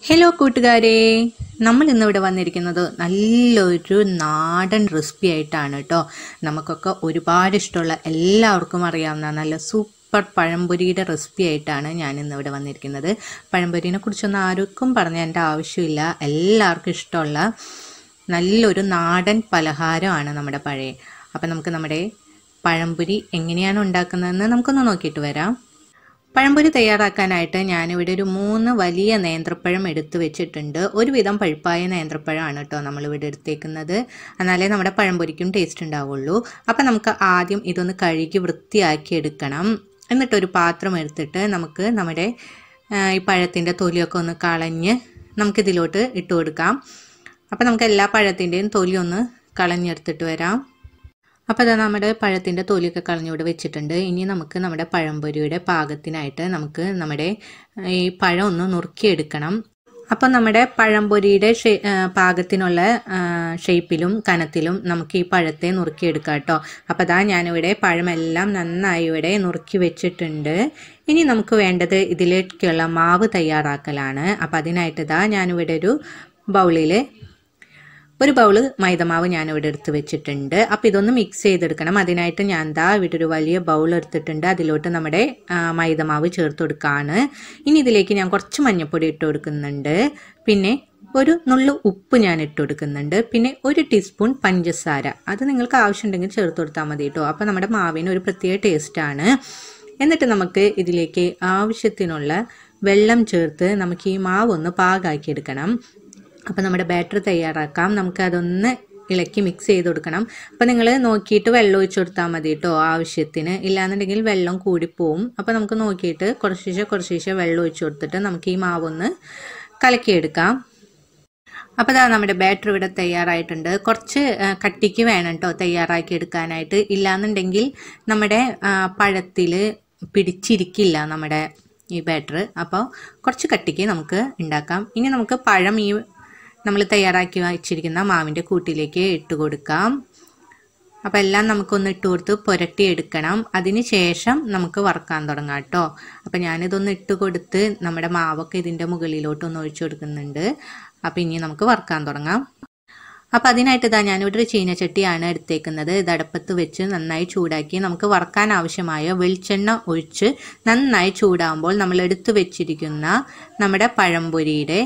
hello കൂട്ടുകാരെ നമ്മൾ ഇന്നിവിടെ വന്നിരിക്കുന്നത് നല്ലൊരു നാടൻ റെസിപ്പി ആയിട്ടാണ് കേട്ടോ നമുക്കൊക്കെ ഒരുപാട് ഇഷ്ടമുള്ള എല്ലാവർക്കും അറിയാവുന്ന നല്ല സൂപ്പർ പഴംപൊരിയുടെ റെസിപ്പി ആയിട്ടാണ് ഞാൻ ഇന്നിവിടെ വന്നിരിക്കുന്നത് പഴംപൊരിനെ കുറിച്ചൊന്നും ആർക്കും പറഞ്ഞ എൻ്റെ ആവശ്യമില്ല എല്ലാവർക്കും ഇഷ്ടമുള്ള നല്ലൊരു നാടൻ പലഹാരമാണ് നമ്മുടെ പഴയ അപ്പം നമുക്ക് നമ്മുടെ പഴംപൊരി എങ്ങനെയാണ് ഉണ്ടാക്കുന്നതെന്ന് നമുക്കൊന്ന് നോക്കിയിട്ട് വരാം പഴംപൊരി തയ്യാറാക്കാനായിട്ട് ഞാനിവിടെ ഒരു മൂന്ന് വലിയ നേന്ത്രപ്പഴം എടുത്തു വെച്ചിട്ടുണ്ട് ഒരുവിധം പഴുപ്പായ നേന്ത്രപ്പഴമാണ് കേട്ടോ നമ്മളിവിടെ എടുത്തേക്കുന്നത് എന്നാലേ നമ്മുടെ പഴംപൊരിക്കും ടേസ്റ്റ് ഉണ്ടാവുള്ളൂ അപ്പം നമുക്ക് ആദ്യം ഇതൊന്ന് കഴുകി വൃത്തിയാക്കി എടുക്കണം എന്നിട്ടൊരു പാത്രം എടുത്തിട്ട് നമുക്ക് നമ്മുടെ ആ, ഈ പഴത്തിൻ്റെ തൊലിയൊക്കെ ഒന്ന് കളഞ്ഞ് നമുക്കിതിലോട്ട് ഇട്ട് കൊടുക്കാം അപ്പം നമുക്ക് എല്ലാ പഴത്തിൻ്റെയും തൊലി ഒന്ന് കളഞ്ഞെടുത്തിട്ട് വരാം അപ്പോൾ അത് നമ്മുടെ പഴത്തിൻ്റെ തൊലിയൊക്കെ കളഞ്ഞിവിടെ വെച്ചിട്ടുണ്ട് ഇനി നമുക്ക് നമ്മുടെ പഴംപൊരിയുടെ പാകത്തിനായിട്ട് നമുക്ക് നമ്മുടെ ഈ പഴം ഒന്ന് നുറുക്കിയെടുക്കണം അപ്പോൾ നമ്മുടെ പഴംപൊരിയുടെ ഷേ ആ, പാകത്തിനുള്ള ആ, ഷേപ്പിലും കനത്തിലും നമുക്ക് ഈ പഴത്തെ നുറുക്കിയെടുക്കാം കേട്ടോ അപ്പോൾ അതാ ഞാനിവിടെ പഴമെല്ലാം നന്നായി ഇവിടെ നുറുക്കി വെച്ചിട്ടുണ്ട് ഇനി നമുക്ക് വേണ്ടത് ഇതിലേക്കുള്ള മാവ് തയ്യാറാക്കലാണ് അപ്പോൾ അതിനായിട്ട് ഇതാ ഞാനിവിടെ ഒരു ബൗളിൽ ഒരു ബൗള് മൈദമാവ് ഞാൻ ഇവിടെ എടുത്ത് വെച്ചിട്ടുണ്ട് അപ്പോൾ ഇതൊന്ന് മിക്സ് ചെയ്തെടുക്കണം അതിനായിട്ട് ഞാൻ ദാ ഇവിടെ ഒരു വലിയ ബൗൾ എടുത്തിട്ടുണ്ട് അതിലോട്ട് നമ്മുടെ ആ, മൈദമാവ് ചേർത്ത് കൊടുക്കുകയാണ് ഇനി ഇതിലേക്ക് ഞാൻ കുറച്ച് മഞ്ഞൾപ്പൊടി ഇട്ട് കൊടുക്കുന്നുണ്ട് പിന്നെ ഒരു നുള്ളു ഉപ്പ് ഞാൻ ഇട്ട് കൊടുക്കുന്നുണ്ട് പിന്നെ ഒരു ടീസ്പൂൺ പഞ്ചസാര അത് നിങ്ങൾക്ക് ആവശ്യമുണ്ടെങ്കിൽ ചേർത്ത് കൊടുത്താൽ മതി കേട്ടോ അപ്പോൾ നമ്മുടെ മാവിന് ഒരു പ്രത്യേക ടേസ്റ്റാണ് എന്നിട്ട് നമുക്ക് ഇതിലേക്ക് ആവശ്യത്തിനുള്ള വെള്ളം ചേർത്ത് നമുക്ക് ഈ മാവ് ഒന്ന് പാകാക്കി എടുക്കണം അപ്പോൾ നമ്മുടെ ബാറ്റർ തയ്യാറാക്കാം നമുക്ക് അതൊന്ന് ഇളക്കി മിക്സ് ചെയ്ത് കൊടുക്കണം അപ്പോൾ നിങ്ങൾ നോക്കിയിട്ട് വെള്ളം ഒഴിച്ച് കൊടുത്താൽ മതി കേട്ടോ ആവശ്യത്തിന് ഇല്ലാന്നുണ്ടെങ്കിൽ വെള്ളം കൂടിപ്പോവും അപ്പോൾ നമുക്ക് നോക്കിയിട്ട് കുറച്ചീശെ കുറച്ചീശെ വെള്ളം ഒഴിച്ച് കൊടുത്തിട്ട് നമുക്ക് ഈ മാവൊന്ന് കലക്കിയെടുക്കാം അപ്പോൾ ഇതാ നമ്മുടെ ബാറ്റർ ഇവിടെ തയ്യാറായിട്ടുണ്ട് കുറച്ച് ആ, കട്ടിക്ക് വേണം കേട്ടോ തയ്യാറാക്കി എടുക്കാനായിട്ട് ഇല്ലാന്നുണ്ടെങ്കിൽ നമ്മുടെ പഴത്തിൽ പിടിച്ചിരിക്കില്ല നമ്മുടെ ഈ ബാറ്റർ അപ്പോൾ കുറച്ച് കട്ടിക്ക് നമുക്ക് ഉണ്ടാക്കാം ഇനി നമുക്ക് പഴം ഈ നമ്മൾ തയ്യാറാക്കി വെച്ചിരിക്കുന്ന മാവിൻ്റെ കൂട്ടിലേക്ക് ഇട്ട് കൊടുക്കാം അപ്പോൾ എല്ലാം നമുക്കൊന്ന് ഇട്ട് കൊടുത്ത് പുരട്ടി എടുക്കണം അതിന് ശേഷം നമുക്ക് വറക്കാൻ തുടങ്ങാം കേട്ടോ അപ്പോൾ ഞാനിതൊന്ന് ഇട്ട് കൊടുത്ത് നമ്മുടെ മാവൊക്കെ ഇതിൻ്റെ മുകളിലോട്ടൊന്ന് ഒഴിച്ചു കൊടുക്കുന്നുണ്ട് അപ്പോൾ ഇനി നമുക്ക് വറക്കാൻ തുടങ്ങാം അപ്പോൾ അതിനായിട്ട് ഇതാ ഞാനിവിടെ ഒരു ചീനച്ചട്ടിയാണ് എടുത്തേക്കുന്നത് ഇത് അടുപ്പത്ത് വെച്ച് നന്നായി ചൂടാക്കി നമുക്ക് വറക്കാൻ ആവശ്യമായ വെളിച്ചെണ്ണ ഒഴിച്ച് നന്നായി ചൂടാകുമ്പോൾ നമ്മൾ എടുത്തു വെച്ചിരിക്കുന്ന നമ്മുടെ പഴംപൊരിയുടെ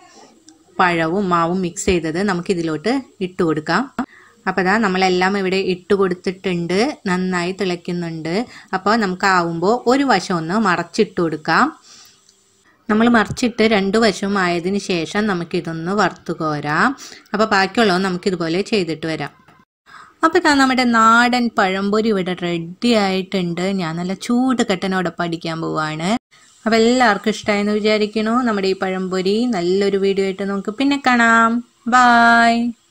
പഴവും മാവും മിക്സ് ചെയ്തത് നമുക്കിതിലോട്ട് ഇട്ട് കൊടുക്കാം അപ്പോൾ അതാ നമ്മളെല്ലാം ഇവിടെ ഇട്ട് കൊടുത്തിട്ടുണ്ട് നന്നായി തിളയ്ക്കുന്നുണ്ട് അപ്പോൾ നമുക്ക് ആവുമ്പോൾ ഒരു വശം ഒന്ന് മറച്ചിട്ട് കൊടുക്കാം നമ്മൾ മറിച്ചിട്ട് രണ്ട് വശവും ആയതിനു ശേഷം നമുക്കിതൊന്ന് വറുത്ത് കോരാം അപ്പോൾ ബാക്കിയുള്ളത് നമുക്കിതുപോലെ ചെയ്തിട്ട് വരാം അപ്പോൾ ഇതാ നമ്മുടെ നാടൻ പഴംപൊരി ഇവിടെ റെഡി ആയിട്ടുണ്ട് ഞാൻ നല്ല ചൂട് കട്ടനോടെ പഠിക്കാൻ പോവാണ് അപ്പോൾ എല്ലാവർക്കും ഇഷ്ടമായെന്ന് വിചാരിക്കണു നമ്മുടെ ഈ പഴംപൊരി നല്ലൊരു വീഡിയോ ആയിട്ട് നമുക്ക് പിന്നെ കാണാം ബായ്